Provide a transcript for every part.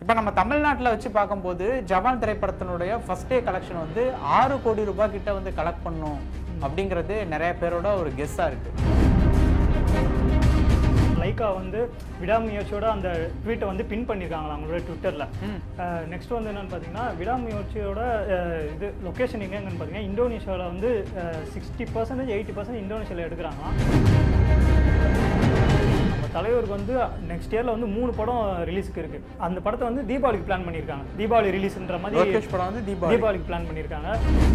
இப்போ நம்ம தமிழ்நாட்டில் வச்சு பார்க்கும்போது ஜவான் திரைப்படத்தினுடைய ஃபர்ஸ்ட் டே கலெக்ஷன் வந்து ஆறு கோடி ரூபாய் கிட்ட வந்து கலெக்ட் பண்ணும் அப்படிங்கிறது நிறைய பேரோட ஒரு கெஸ்ஸாக இருக்கு லைக்கா வந்து விடாமுயற்சியோட அந்த ட்வீட்டை வந்து பின் பண்ணியிருக்காங்களா அவங்களோட ட்விட்டரில் நெக்ஸ்ட் வந்து என்னன்னு பார்த்தீங்கன்னா விடாமுயற்சியோட அஹ், இது லொக்கேஷன் எங்கன்னு பார்த்தீங்கன்னா இந்தோனேஷியாவில் வந்து சிக்ஸ்டி பர்சன்டேஜ் எயிட்டி பர்சன்ட் இந்தோனேஷியாவில் எடுக்கிறாங்களாம் நம்ம தலைவருக்கு வந்து நெக்ஸ்ட் இயரில் வந்து மூணு படம் ரிலீஸுக்கு இருக்குது அந்த படத்தை வந்து தீபாவளிக்கு பிளான் பண்ணியிருக்காங்க தீபாவளி ரிலீஸ்ன்ற மாதிரி லோகேஷ் படம் வந்து தீபாவளி தீபாவளிக்கு பிளான் பண்ணியிருக்காங்க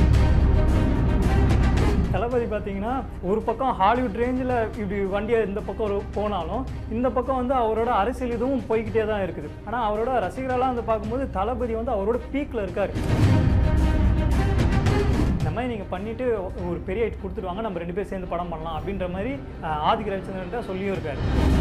தளபதி பார்த்தீங்கன்னா ஒரு பக்கம் ஹாலிவுட் ரேஞ்சில் இப்படி வண்டியை இந்த பக்கம் ஒரு போனாலும் இந்த பக்கம் வந்து அவரோட அரசியல் இதுவும் போய்கிட்டே தான் இருக்குது ஆனால் அவரோட ரசிகரெல்லாம் வந்து பார்க்கும்போது தளபதி வந்து அவரோட பீக்கில் இருக்கார் இந்த மாதிரி நீங்கள் பண்ணிட்டு ஒரு பெரிய ஹிட் கொடுத்துருவாங்க நம்ம ரெண்டு பேரும் சேர்ந்து படம் பண்ணலாம் அப்படின்ற மாதிரி அஹ், ஆதிக்க ரவிச்சந்திரன்ட்ட சொல்லியும் இருக்காரு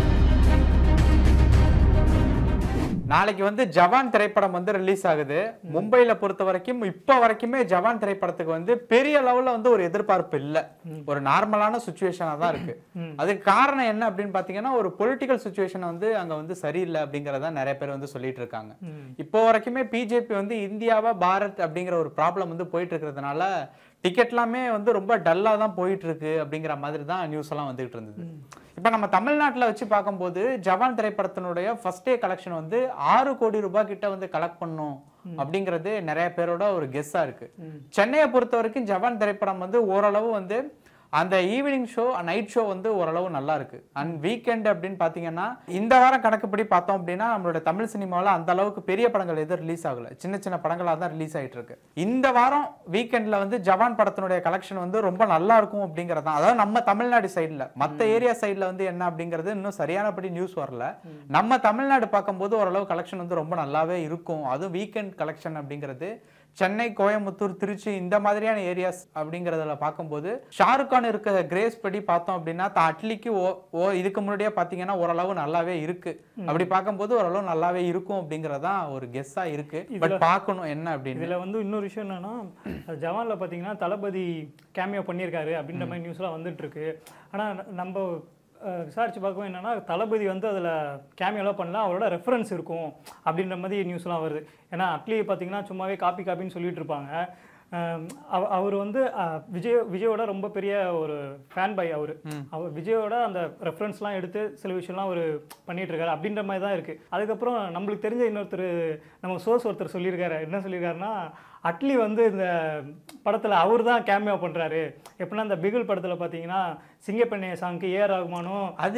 நாளைக்கு வந்து ஜவான் திரைப்படம் வந்து ரிலீஸ் ஆகுது மும்பைல பொறுத்த வரைக்கும் இப்போ வரைக்குமே ஜவான் திரைப்படத்துக்கு வந்து பெரிய லெவல்ல வந்து ஒரு எதிர்பார்ப்பு இல்ல ஒரு நார்மலான சுச்சுவேஷனா தான் இருக்கு அதுக்கு காரணம் என்ன அப்படின்னு பாத்தீங்கன்னா ஒரு பொலிட்டிக்கல் சுச்சுவேஷன் வந்து அங்க வந்து சரியில்லை அப்படிங்கறத நிறைய பேர் வந்து சொல்லிட்டு இருக்காங்க இப்போ வரைக்குமே பிஜேபி வந்து இந்தியாவா பாரத் அப்படிங்கிற ஒரு ப்ராப்ளம் வந்து போயிட்டு இருக்கிறதுனால டிக்கெட் எல்லாமே வந்து ரொம்ப டல்லா தான் போயிட்டு இருக்கு அப்படிங்கிற மாதிரி தான் நியூஸ் எல்லாம் வந்துகிட்டு இருந்தது இப்போ நம்ம தமிழ்நாட்டில் வச்சு பார்க்கும்போது ஜவான் திரைப்படத்தினுடைய ஃபர்ஸ்ட் டே கலெக்ஷன் வந்து ஆறு கோடி ரூபாய் கிட்ட வந்து கலெக்ட் பண்ணும் அப்படிங்கிறது நிறைய பேரோட ஒரு கெஸ்ஸா இருக்கு சென்னையை பொறுத்த வரைக்கும் ஜவான் திரைப்படம் வந்து ஓரளவு வந்து அந்த ஈவினிங் ஷோ நைட் ஷோ வந்து ஓரளவு நல்லா இருக்கு அண்ட் வீக்கெண்ட் அப்படின்னு பார்த்தீங்கன்னா இந்த வாரம் கணக்குப்படி பார்த்தோம் அப்படின்னா நம்மளோட தமிழ் சினிமாவில் அந்த அளவுக்கு பெரிய படங்கள் எதுவும் ரிலீஸ் ஆகல சின்ன சின்ன படங்களாக தான் ரிலீஸ் ஆயிட்டு இருக்கு இந்த வாரம் வீக்கெண்ட்ல வந்து ஜவான் படத்தினுடைய கலெக்ஷன் வந்து ரொம்ப நல்லா இருக்கும் அப்படிங்கிறது தான் அதாவது நம்ம தமிழ்நாடு சைடில் மற்ற ஏரியா சைடில் வந்து என்ன அப்படிங்கிறது இன்னும் சரியானபடி நியூஸ் வரல நம்ம தமிழ்நாடு பார்க்கும்போது ஓரளவு கலெக்ஷன் வந்து ரொம்ப நல்லாவே இருக்கும் அதுவும் வீக்கெண்ட் கலெக்ஷன் அப்படிங்கிறது சென்னை கோயம்புத்தூர் திருச்சி இந்த மாதிரியான ஏரியாஸ் அப்படிங்கறதுல பார்க்கும்போது ஷாருக் கான் இருக்க கிரேஸ் படி பார்த்தோம் அப்படின்னா தான் அட்லிக்கு ஓ ஓ இதுக்கு முன்னாடியே பார்த்தீங்கன்னா ஓரளவு நல்லாவே இருக்கு அப்படி பார்க்கும்போது ஓரளவு நல்லாவே இருக்கும் அப்படிங்கறதான் ஒரு கெஸ்ஸா இருக்கு பட் பார்க்கணும் என்ன அப்படின்னு இதில் வந்து இன்னொரு விஷயம் என்னன்னா ஜவானில் பார்த்தீங்கன்னா தளபதி கேமியோ பண்ணியிருக்காரு அப்படின்ற மாதிரி நியூஸ்லாம் வந்துட்டு இருக்கு ஆனால் நம்ம அஹ், விசாரிச்சு பார்க்கவும் என்னன்னா தளபதி வந்து அதில் கேமியோலாம் பண்ணல அவரோட ரெஃபரன்ஸ் இருக்கும் அப்படின்ற மாதிரி நியூஸ்லாம் வருது ஏன்னா அட்லி பார்த்தீங்கன்னா சும்மாவே காப்பி காப்பின்னு சொல்லிட்டு இருப்பாங்க அஹ், அவ- அவர் வந்து அஹ், விஜய் விஜயோட ரொம்ப பெரிய ஒரு ஃபேன் பை அவர் அவர் விஜயோட அந்த ரெஃபரன்ஸ்லாம் எடுத்து சில விஷயம்லாம் அவர் பண்ணிட்டு இருக்காரு அப்படின்ற மாதிரி தான் இருக்கு அதுக்கப்புறம் நம்மளுக்கு தெரிஞ்ச இன்னொருத்தர் நம்ம சோர்ஸ் ஒருத்தர் சொல்லியிருக்காரு என்ன சொல்லியிருக்காருன்னா அட்லி வந்து இந்த படத்தில் அவர் தான் கேமியோ பண்ணுறாரு எப்படின்னா இந்த பிகில் படத்தில் பார்த்தீங்கன்னா சிங்கப்பெண்ணை சாங்க்கு ஏ ரகுமானும் அது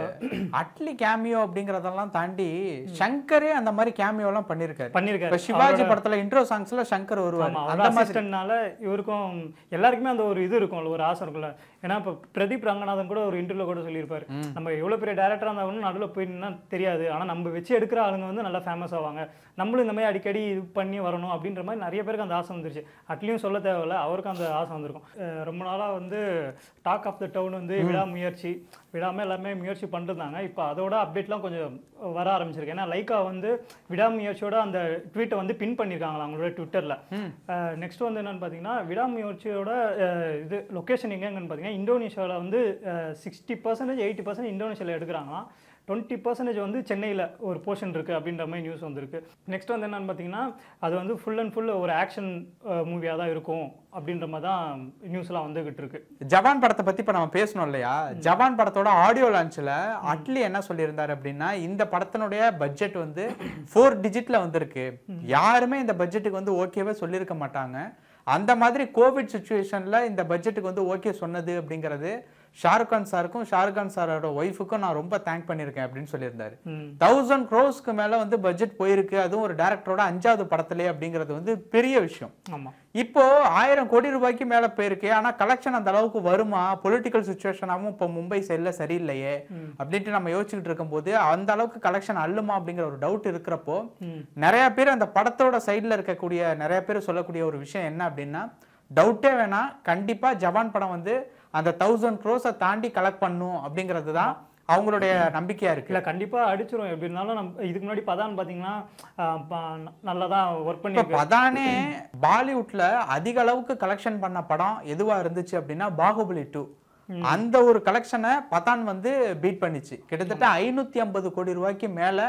அட்லி கேமியோ அப்படிங்கறதெல்லாம் தாண்டி சங்கரே அந்த மாதிரி கேமியோ எல்லாம் பண்ணிருக்காரு பண்ணியிருக்காரு இப்ப சிவாஜி படத்துல இன்ட்ரோ சாங்ஸ்ல சங்கர் வருவாரு ஆமா அந்த அந்த அசிஸ்டன்ட்னால இவருக்கும் எல்லாருக்குமே அந்த ஒரு இது இருக்கும்ல ஒரு ஆசை இருக்கும்ல ஏன்னா இப்போ பிரதீப் ரங்கநாதன் கூட ஒரு இன்டர்வியூல கூட சொல்லியிருப்பாரு நம்ம எவ்வளவு பெரிய டேரக்டரா இருந்தாலும் நடுவில் போய் நின்னா தெரியாது ஆனா நம்ம வச்சு எடுக்கிற ஆளுங்க வந்து நல்லா ஃபேமஸ் ஆவாங்க நம்மளும் இந்த மாதிரி அடிக்கடி இது பண்ணி வரணும் அப்படின்ற மாதிரி நிறைய பேருக்கு அந்த ஆசை வந்துருச்சு அட்லியும் சொல்ல தேவையில்ல அவருக்கும் அந்த ஆசை வந்திருக்கும் அஹ் ரொம்ப நாளா வந்து டாக் ஆஃப் த டவுன் வந்து விடாமுயற்சி விடாம எல்லாமே முயற்சி பண்ணிருந்தாங்க இப்போ அதோட அப்டேட்லாம் கொஞ்சம் வர ஆரம்பிச்சிருக்கு ஏன்னா லைக்கா வந்து விடாமுயற்சியோட அந்த ட்வீட்டை வந்து பின் பண்ணியிருக்காங்களா அவங்களோட ட்விட்டரில் நெக்ஸ்ட் வந்து என்னன்னு பார்த்தீங்கன்னா விடாமுயற்சியோட அஹ், இது லொக்கேஷன் எங்கன்னு பார்த்தீங்கன்னா இந்தோனேஷியாவில் வந்து சிக்ஸ்டி பர்சன்டேஜ் எயிட்டி பர்சன்ட் இந்தோனேஷியாவில் எடுக்கிறாங்களாம் டுவெண்ட்டி பர்சன்டேஜ் வந்து சென்னையில் ஒரு போர்ஷன் இருக்குது அப்படின்ற மாதிரி நியூஸ் வந்திருக்கு நெக்ஸ்ட் வந்து என்னன்னு பார்த்தீங்கன்னா அது வந்து ஃபுல் அண்ட் ஃபுல் ஒரு ஆக்ஷன் மூவியாக தான் இருக்கும் அப்படின்ற மாதிரி தான் நியூஸ்லாம் வந்துகிட்டு இருக்கு ஜவான் படத்தை பத்தி இப்ப நம்ம பேசணும் இல்லையா ஜவான் படத்தோட ஆடியோ லான்ச்ல அட்லி என்ன சொல்லியிருந்தாரு அப்படின்னா இந்த படத்தினுடைய பட்ஜெட் வந்து ஃபோர் டிஜிட்ல வந்திருக்கு யாருமே இந்த பட்ஜெட்டுக்கு வந்து ஓகேவே சொல்லியிருக்க மாட்டாங்க அந்த மாதிரி கோவிட் சுச்சுவேஷன்ல இந்த பட்ஜெட்டுக்கு வந்து ஓகே சொன்னது அப்படிங்கிறது ஷாருக் கான் சாருக்கும் ஷாருக் கான் சாரோட ஒய்ஃபுக்கும் நான் ரொம்ப தேங்க் பண்ணியிருக்கேன் அப்படின்னு சொல்லியிருந்தாரு ம். தௌசண்ட் க்ரோஸ்க்கு மேல வந்து பட்ஜெட் போயிருக்கு அதுவும் ஒரு டேரக்டரோட அஞ்சாவது படத்திலே அப்படிங்கிறது வந்து பெரிய விஷயம் ஆமாம் இப்போ ஆயிரம் கோடி ரூபாய்க்கு மேல போயிருக்கு ஆனா கலெக்ஷன் அந்த அளவுக்கு வருமா பொலிட்டிக்கல் சுச்சுவேஷனாவும் இப்போ மும்பை சைடுல சரியில்லையே அப்படின்ட்டு நம்ம யோசிச்சுட்டு இருக்கும்போது அந்த அளவுக்கு கலெக்ஷன் அள்ளுமா அப்படிங்கிற ஒரு டவுட் இருக்கிறப்போ ம். நிறைய பேர் அந்த படத்தோட சைடுல இருக்கக்கூடிய நிறைய பேர் சொல்லக்கூடிய ஒரு விஷயம் என்ன அப்படின்னா டவுட்டே வேணாம் கண்டிப்பா ஜவான் படம் வந்து அந்த தௌசண்ட் க்ரோஸை தாண்டி கலெக்ட் பண்ணும் அப்படிங்கிறது தான் அவங்களுடைய நம்பிக்கையா இருக்கு இல்லை கண்டிப்பாக அடிச்சிரும் எப்படி இருந்தாலும் நம்ம இதுக்கு முன்னாடி பதான் பார்த்தீங்கன்னா ஆஹ் ப- நல்லா தான் ஒர்க் இப்ப பண்ணியிருக்கு பதானே பாலிவுட்ல அதிக அளவுக்கு கலெக்ஷன் பண்ண படம் எதுவா இருந்துச்சு அப்படின்னா பாகுபலி டூ அந்த ஒரு கலெக்ஷனை பதான் வந்து பீட் பண்ணிச்சு கிட்டத்தட்ட ஐநூத்தி ஐம்பது கோடி ரூபாய்க்கு மேல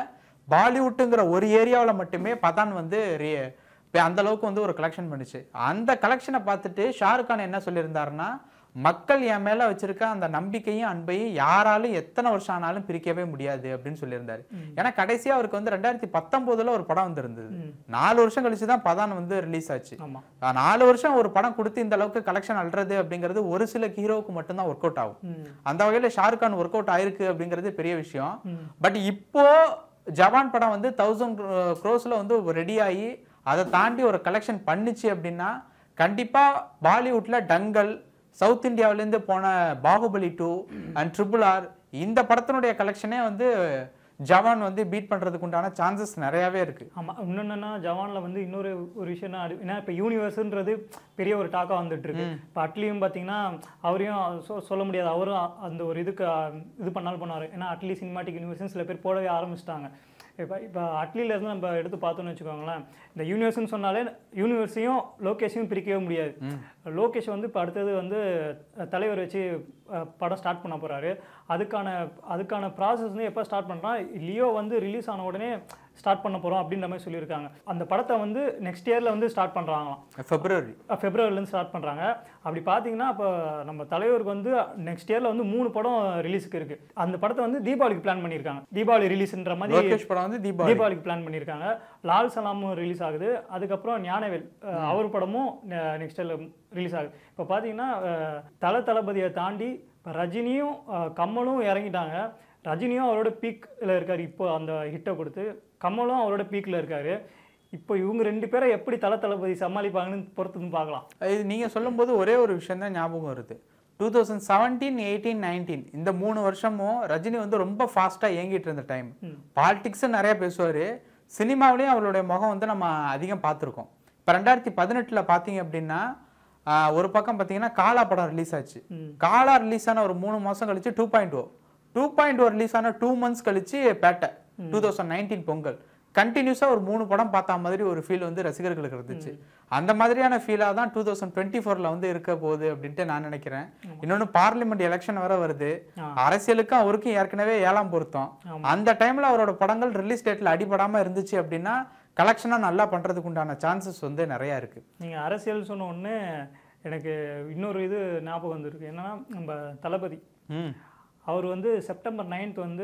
பாலிவுட்டுங்கிற ஒரு ஏரியாவுல மட்டுமே பதான் வந்து re- இப்ப அந்த அளவுக்கு வந்து ஒரு கலெக்ஷன் பண்ணுச்சு அந்த கலெக்ஷனை பார்த்துட்டு ஷாருக் கான் என்ன சொல்லியிருந்தாருன்னா மக்கள் என் மேல வச்சிருக்க அந்த நம்பிக்கையும் அன்பையும் யாராலும் எத்தனை வருஷம் ஆனாலும் பிரிக்கவே முடியாது அப்படின்னு சொல்லியிருந்தாரு ஏன்னா கடைசியா அவருக்கு வந்து ரெண்டாயிரத்தி பத்தொன்பதுல ஒரு படம் வந்திருந்தது நாலு வருஷம் கழிச்சு தான் பதான் வந்து ரிலீஸ் ஆச்சு ஆமா ஆஹ் நாலு வருஷம் ஒரு படம் கொடுத்து இந்த அளவுக்கு கலெக்ஷன் அல்றது அப்படிங்கிறது ஒரு சில ஹீரோவுக்கு மட்டும்தான் ஒர்க் அவுட் ஆகும் ம். அந்த வகையில ஷாருக் கான் ஒர்க் அவுட் ஆயிருக்கு அப்படிங்கிறது பெரிய விஷயம் ம். பட் இப்போ ஜவான் படம் வந்து தௌசண்ட் க்ரோஸ்ல வந்து ரெடி ஆகி அதை தாண்டி ஒரு கலெக்ஷன் பண்ணுச்சு அப்படின்னா கண்டிப்பா பாலிவுட்ல டங்கல் சவுத் இந்தியாவிலேருந்து போன Baahubali two and triple R இந்த படத்தினுடைய கலெக்ஷனே வந்து ஜவான் வந்து பீட் பண்றதுக்கு உண்டான சான்சஸ் நிறையவே இருக்கு ஆமா இன்னொன்னா ஜவான்ல வந்து இன்னொரு ஒரு விஷயம் என்ன அது- ஏன்னா இப்போ யூனிவர்ஸ்ன்றது பெரிய ஒரு டாக்கா வந்துட்டு இருக்கு இப்போ அட்லியும் பார்த்தீங்கன்னா அவரையும் சொ- சொல்ல முடியாது அவரும் அ- அந்த ஒரு இதுக்கு அ, இது பண்ணாலும் பண்ணுவார் ஏன்னா அட்லி சினிமாட்டிக் யூனிவர்ஸ்னு சில பேர் போடவே ஆரம்பிச்சிட்டாங்க இப்போ இப்போ அட்லில இருந்து நம்ம எடுத்து பார்த்தோம்னு வச்சுக்கோங்களேன் இந்த யூனிவர்ஸ்னு சொன்னாலே யூனிவர்ஸையும் லோகேஷையும் பிரிக்கவே முடியாது லோகேஷ் வந்து இப்போ அடுத்தது வந்து அஹ், தலைவர் வச்சு அஹ், படம் ஸ்டார்ட் பண்ண போறாரு அதுக்கான அதுக்கான ப்ராசஸ் வந்து எப்போ ஸ்டார்ட் பண்ணுறான் லியோ வந்து ரிலீஸ் ஆன உடனே ஸ்டார்ட் பண்ண போகிறோம் அப்படின்ற மாதிரி சொல்லியிருக்காங்க அந்த படத்தை வந்து நெக்ஸ்ட் இயரில் வந்து ஸ்டார்ட் பண்ணுறாங்களாம் பிப்ரவரி ஃபெப்ரவரிலேருந்து ஸ்டார்ட் பண்ணுறாங்க அப்படி பார்த்தீங்கன்னா இப்போ நம்ம தலைவருக்கு வந்து நெக்ஸ்ட் இயரில் வந்து மூணு படம் ரிலீஸுக்கு இருக்குது அந்த படத்தை வந்து தீபாவளிக்கு பிளான் பண்ணியிருக்காங்க தீபாவளி ரிலீஸ்ன்ற மாதிரி லோகேஷ் படம் வந்து தீபாவளி தீபாவளிக்கு பிளான் பண்ணியிருக்காங்க லால் சலாமும் ரிலீஸ் ஆகுது அதுக்கப்புறம் ஞானவேல் அஹ், அவர் படமும் நெக்ஸ்ட் இயரில் ரிலீஸ் ஆகுது இப்போ பார்த்தீங்கன்னா அஹ், தல தளபதியை தாண்டி இப்போ ரஜினியும் அஹ், கமலும் இறங்கிட்டாங்க ரஜினியும் அவரோட பீக்கில் இருக்கார் இப்போ அந்த ஹிட்டை கொடுத்து கமலும் அவரோட பீக்கில் இருக்காரு இப்போ இவங்க ரெண்டு பேரை எப்படி தல தளபதி சமாளிப்பாங்கன்னு பொறுத்து பார்க்கலாம் இது நீங்க சொல்லும்போது ஒரே ஒரு விஷயம் தான் ஞாபகம் வருது two thousand seventeen eighteen nineteen இந்த மூணு வருஷமும் ரஜினி வந்து ரொம்ப ஃபாஸ்ட்டாக இயங்கிட்டு இருந்த டைம் பாலிடிக்ஸ் நிறைய பேசுவார் சினிமாவிலையும் அவருடைய முகம் வந்து நம்ம அதிகம் பார்த்துருக்கோம் இப்போ ரெண்டாயிரத்தி பதினெட்டில் பார்த்தீங்க அப்படின்னா ஆஹ், ஒரு பக்கம் பார்த்தீங்கன்னா காலா படம் ரிலீஸ் ஆச்சு காலா ரிலீஸ் ஆன ஒரு மூணு மாதம் கழிச்சு two point O two point O release ஆன டூ மந்த்ஸ் கழிச்சு Petta two thousand nineteen Pongal கண்டினியூஸாக ஒரு மூணு படம் பார்த்த மாதிரி ஒரு ஃபீல் வந்து ரசிகர்களுக்கு இருந்துச்சு அந்த மாதிரியான ஃபீலாக தான் டூ தௌசண்ட் டுவெண்ட்டி ஃபோரில் வந்து இருக்க போகுது அப்படின்ட்டு நான் நினைக்கிறேன் இன்னொன்று பார்லிமெண்ட் எலெக்ஷன் வர வருது அரசியலுக்கும் அவருக்கும் ஏற்கனவே ஏழாம் பொருத்தம் அந்த டைமில் அவரோட படங்கள் ரிலீஸ் டேட்டில் அடிபடாமல் இருந்துச்சு அப்படின்னா கலெக்ஷனாக நல்லா பண்ணுறதுக்கு உண்டான சான்சஸ் வந்து நிறையா இருக்கு நீங்கள் அரசியல் சொன்ன உடனே எனக்கு இன்னொரு இது ஞாபகம் வந்திருக்கு என்னன்னா நம்ம தளபதி ம் அவர் வந்து செப்டம்பர் நைன்த் வந்து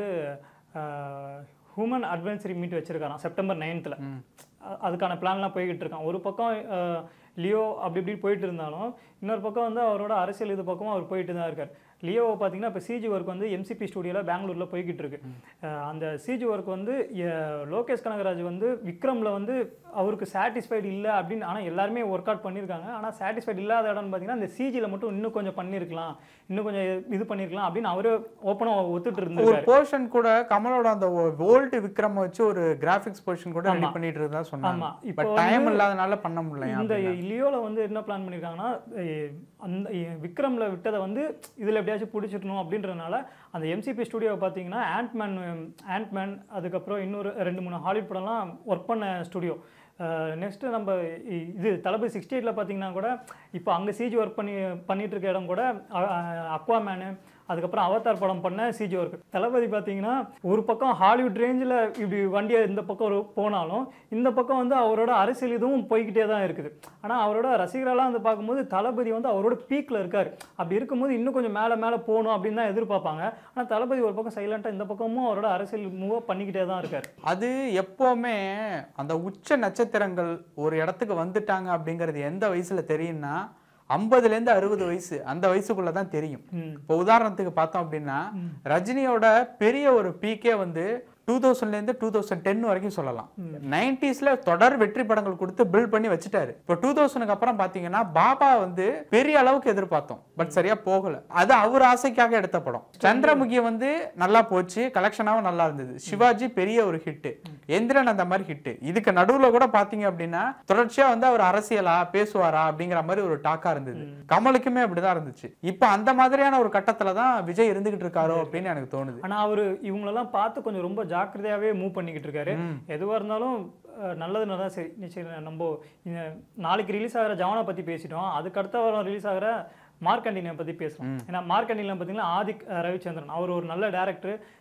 ஹியூமன் அட்வென்ச்சரி மீட் வச்சிருக்காராம் செப்டம்பர் நைன்த்தில் அதுக்கான பிளான்லாம் போய்கிட்டு இருக்கான் ஒரு பக்கம் அஹ், லியோ அப்படி இப்படி போயிட்டு இருந்தாலும் இன்னொரு பக்கம் வந்து அவரோட அரசியல் இது பக்கமும் அவர் போயிட்டு தான் இருக்கார் லியோவை பார்த்தீங்கன்னா இப்போ சிஜி ஒர்க் வந்து எம்சிபி ஸ்டுடியோவில் பெங்களூரில் போய்கிட்டு இருக்கு அஹ், அந்த சிஜி ஒர்க் வந்து அஹ், லோகேஷ் கனகராஜ் வந்து விக்ரமில் வந்து அவருக்கு சாட்டிஸ்ஃபைடு இல்லை அப்படின்னு ஆனால் எல்லாருமே ஒர்க் அவுட் பண்ணியிருக்காங்க ஆனால் சாட்டிஸ்ஃபைடு இல்லாத இடம்னு பார்த்தீங்கன்னா இந்த சிஜியில் மட்டும் இன்னும் கொஞ்சம் பண்ணியிருக்கலாம் இன்னும் கொஞ்சம் இது பண்ணியிருக்கலாம் அப்படின்னு அவரே ஓப்பனாக ஒத்துட்டு ஒரு இருந்திருக்காரு போர்ஷன் கூட கமலோட அந்த ஓல்டு விக்ரம் வச்சு ஒரு கிராஃபிக்ஸ் போர்ஷன் கூட ரெடி பண்ணிட்டு இருந்தா ஆமா. சொன்னாங்க இப்போ பட் டைம் இல்லாதனால பண்ண முடியல இந்த லியோல வந்து என்ன பிளான் பண்ணியிருக்காங்கன்னா அஹ் அந்த அஹ் விக்ரம்ல விட்டதை வந்து இதுல எப்படியாச்சும் பிடிச்சிடணும் அப்படின்றதுனால அந்த எம்சிபி ஸ்டுடியோவை பார்த்தீங்கன்னா ஆண்ட்மேன் ஆண்ட்மேன் அதுக்கப்புறம் இன்னொரு ரெண்டு மூணு ஹாலிவுட் படம்லாம் ஒர்க் பண்ண ஸ்டுடியோ நெக்ஸ்ட்டு நம்ம இ- இது தளபதி சிக்ஸ்டி எயிட்டில் பார்த்தீங்கன்னா கூட இப்போ அங்கே சிஜி ஒர்க் பண்ணி பண்ணிட்டு இருக்க இடம் கூட அக்வாமேனு அதுக்கப்புறம் அவதார் படம் பண்ண சிஜி ஒர்க் தளபதி பார்த்தீங்கன்னா ஒரு பக்கம் ஹாலிவுட் ரேஞ்சில் இப்படி வண்டியை இந்த பக்கம் ஒரு போனாலும் இந்த பக்கம் வந்து அவரோட அரசியல் இதுவும் போய்கிட்டே தான் இருக்குது ஆனால் அவரோட ரசிகர்களாக வந்து பார்க்கும்போது தளபதி வந்து அவரோட பீக்கில் இருக்கார் அப்படி இருக்கும்போது இன்னும் கொஞ்சம் மேலே மேலே போகணும் அப்படின்னு தான் எதிர்பார்ப்பாங்க ஆனால் தளபதி ஒரு பக்கம் சைலண்ட்டாக இந்த பக்கமும் அவரோட அரசியல் மூவ் பண்ணிக்கிட்டே தான் இருக்கார் அது எப்பவுமே அந்த உச்ச நட்சத்திரங்கள் ஒரு இடத்துக்கு வந்துட்டாங்க அப்படிங்கிறது எந்த வயசுல தெரியும்னா ஐம்பதுல இருந்து அறுபது வயசு அந்த வயசுக்குள்ள தான் தெரியும் ம். இப்போ உதாரணத்துக்கு பார்த்தோம் அப்படின்னா ரஜினியோட பெரிய ஒரு பீக்கே வந்து டூ தௌசண்ட்லேருந்து டூ தௌசண்ட் டென் வரைக்கும் சொல்லலாம் நைன்டிஸ்ல தொடர் வெற்றி படங்கள் கொடுத்து பில்ட் பண்ணி வச்சுட்டாரு இப்போ டூ தௌசண்ட்க்கு அப்புறம் பார்த்தீங்கன்னா பாபா வந்து பெரிய அளவுக்கு எதிர்பார்த்தோம் பட் சரியா போகல அது அவர் ஆசைக்காக எடுத்த படம் சந்திரமுகி வந்து நல்லா போச்சு கலெக்ஷனாகவும் நல்லா இருந்தது சிவாஜி பெரிய ஒரு ஹிட் எந்திரன் அந்த மாதிரி ஹிட் இதுக்கு நடுவுல கூட பாத்தீங்க அப்படின்னா தொடர்ச்சியா வந்து அவர் அரசியலா பேசுவாரா அப்படிங்கிற மாதிரி ஒரு டாக்கா இருந்தது கமலுக்குமே அப்படிதான் இருந்துச்சு இப்போ அந்த மாதிரியான ஒரு கட்டத்துல தான் விஜய் இருந்துகிட்டு இருக்காரோ அப்படின்னு எனக்கு தோணுது ஆனால் அவர் இவங்களெல்லாம் பார்த்து கொஞ்சம் ரொம்ப ஜாக்கிரதையாகவே மூவ் பண்ணிக்கிட்டு இருக்காரு எதுவாக இருந்தாலும் அஹ், நல்லதுன்னு தான் சரி நிச்சயம் நம்ம இந்த நாளைக்கு ரிலீஸ் ஆகிற ஜவானை பற்றி பேசிட்டோம் அதுக்கு அடுத்த வாரம் ரிலீஸ் ஆகிற மார்க்கண்டினை பற்றி பேசலாம் ஏன்னா மார்க்கண்டினில் பார்த்தீங்கன்னா ஆதிக் அஹ், ரவிச்சந்திரன் அவர் ஒரு நல்ல டேரக்டர்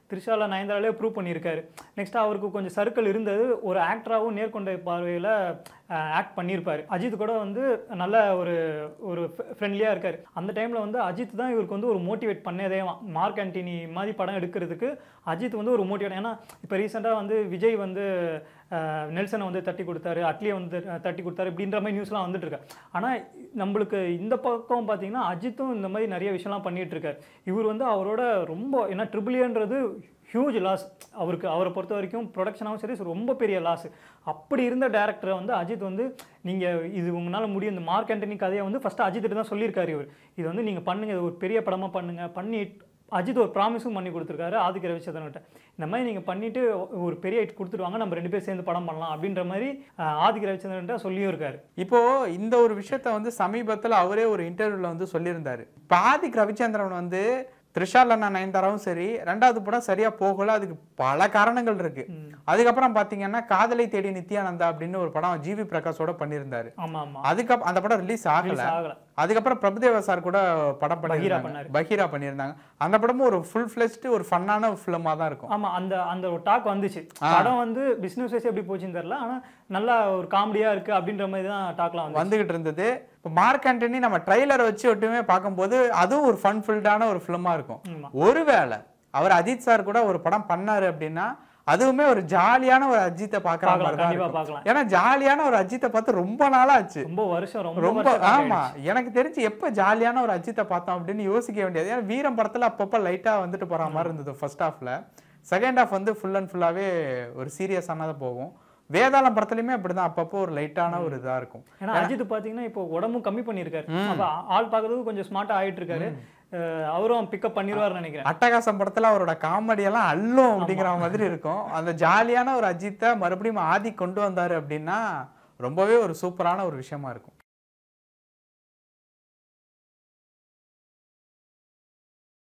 த்ரிஷால நயன்தாராலே ப்ரூவ் பண்ணியிருக்காரு நெக்ஸ்ட் அவருக்கு கொஞ்சம் சர்க்கிள் இருந்தது ஒரு ஆக்டராகவும் நேர்கொண்ட பார்வையில் ஆக்ட் பண்ணியிருப்பாரு அஜித் கூட வந்து நல்ல ஒரு ஒரு ஃப்ரெண்ட்லியாக இருக்காரு அந்த டைமில் வந்து அஜித் தான் இவருக்கு வந்து ஒரு மோட்டிவேட் பண்ணதே மார்க் ஆண்டனி மாதிரி படம் எடுக்கிறதுக்கு அஜித் வந்து ஒரு மோட்டிவேட் ஏன்னா இப்போ ரீசெண்டாக வந்து விஜய் வந்து அஹ், நெல்சனை வந்து தட்டி கொடுத்தாரு அட்லியை வந்து அஹ், தட்டி கொடுத்தாரு இப்படின்ற மாதிரி நியூஸ்லாம் வந்துட்டு இருக்கு ஆனால் நம்மளுக்கு இந்த பக்கம் பார்த்தீங்கன்னா அஜித்தும் இந்த மாதிரி நிறைய விஷயம்லாம் பண்ணிட்டு இருக்காரு இவர் வந்து அவரோட ரொம்ப ஏன்னா ட்ரிபிளியன்றது ஹியூஜ் லாஸ் அவருக்கு அவரை பொறுத்த வரைக்கும் ப்ரொடக்ஷனாகவும் சரி ரொம்ப பெரிய லாஸ் அப்படி இருந்த டேரக்டரை வந்து அஜித் வந்து நீங்கள் இது உங்களால் முடியும் இந்த மார்க் ஆண்டனி கதையை வந்து ஃபஸ்ட்டு அஜித்திட்ட தான் சொல்லியிருக்காரு இவர் இது வந்து நீங்கள் பண்ணுங்க இது ஒரு பெரிய படமாக பண்ணுங்க பண்ணி அஜித் ஒரு ப்ராமிஸும் பண்ணி கொடுத்துருக்காரு ஆதிக்க ரவிச்சந்திரன்கிட்ட இந்த மாதிரி நீங்கள் பண்ணிட்டு ஒரு பெரிய ஹிட் கொடுத்துட்டு வாங்க நம்ம ரெண்டு பேரும் சேர்ந்து படம் பண்ணலாம் அப்படின்ற மாதிரி ஆஹ், ஆதிக்க ரவிச்சந்திரன்ட்ட சொல்லியும் இருக்காரு இப்போ இந்த ஒரு விஷயத்த வந்து சமீபத்துல அவரே ஒரு இன்டர்வியூல வந்து சொல்லியிருந்தாரு இப்போ ஆதிக் ரவிச்சந்திரன் வந்து த்ரிஷாலண்ணா நயன்தாராவும் சரி ரெண்டாவது படம் சரியா போகல அதுக்கு பல காரணங்கள் இருக்கு அதுக்கப்புறம் பாத்தீங்கன்னா காதலை தேடி நித்யானந்தா அப்படின்னு ஒரு படம் ஜிவி பிரகாஷோட பண்ணியிருந்தாரு ஆமாம் ஆமாம் அதுக்கப்புறம் அந்த படம் ரிலீஸ் ஆகல ரிலீஸ் ஆகலை அதுக்கப்புறம் பிரபுதேவா சார் கூட படம் பகீரா பண்ணியிருந்தாங்க பண்ணாரு. பகீரா பண்ணியிருந்தாங்க அந்த படமும் ஒரு ஃபுல் ஃபிளெஸ்ட் ஒரு ஃபன்னான ஃபிலிமா தான் இருக்கும் ஆமா அந்த அந்த ஒரு டாக் வந்துச்சு படம் வந்து பிசினஸ் வைஸ் எப்படி போச்சுன்னு தெரியல ஆனா நல்லா ஒரு காமெடியா இருக்கு அப்படின்ற மாதிரி தான் டாக்லாம் வந்து வந்துகிட்டு இருந்தது இப்போ மார்க் ஆண்டனி நம்ம ட்ரைலரை வச்சு ஒட்டுமே பார்க்கும்போது அதுவும் ஒரு ஃபன் ஃபில்டான ஒரு ஃபிலிமா இருக்கும் ஆமா. ஒருவேளை அவர் அஜித் சார் கூட ஒரு படம் பண்ணாரு அப்படின்னா அதுவுமே ஒரு ஜாலியான ஒரு அஜித்தை பார்க்குற பார்க்கலாம் மாதிரி தான் கண்டிப்பா இருக்கும். பார்க்கலாம் ஏன்னா ஜாலியான ஒரு அஜித்தை பார்த்து ரொம்ப நாளா ஆச்சு ரொம்ப வருஷம் ரொம்ப ரொம்ப வருஷம் ஆமா எனக்கு தெரிஞ்சு எப்ப ஜாலியான ஒரு அஜித்தை பார்த்தோம் அப்படின்னு யோசிக்க வேண்டியது ஏன்னா வீரம் படத்துல அப்பப்ப லைட்டா வந்துட்டு போற மாதிரி இருந்தது ஃபர்ஸ்ட் ஹாஃப்ல செகண்ட் ஹாஃப் வந்து ஃபுல் அண்ட் ஃபுல்லாவே ஒரு சீரியஸானதா போகும் வேதாளம் படத்துலயுமே அப்படிதான் அப்பப்போ ஒரு லைட்டான ஒரு இதா இருக்கும் ஏன்னா அஜித் பாத்தீங்கன்னா இப்போ உடம்பும் கம்மி பண்ணியிருக்காரு அப்ப ஆள் பார்க்கறதுக்கு கொஞ்சம் ஸ்மார்ட்டா ஆயிட்டு இருக்காரு அஹ் அவரும் பிக்கப் பண்ணிடுவாருன்னு நினைக்கிறேன் அட்டகாசம் படத்துல அவரோட காமெடி எல்லாம் அள்ளும் அப்படிங்கிற மாதிரி இருக்கும் அந்த ஜாலியான ஒரு அஜித்தை மறுபடியும் ஆதி கொண்டு வந்தாரு அப்படின்னா ரொம்பவே ஒரு சூப்பரான ஒரு விஷயமா இருக்கும்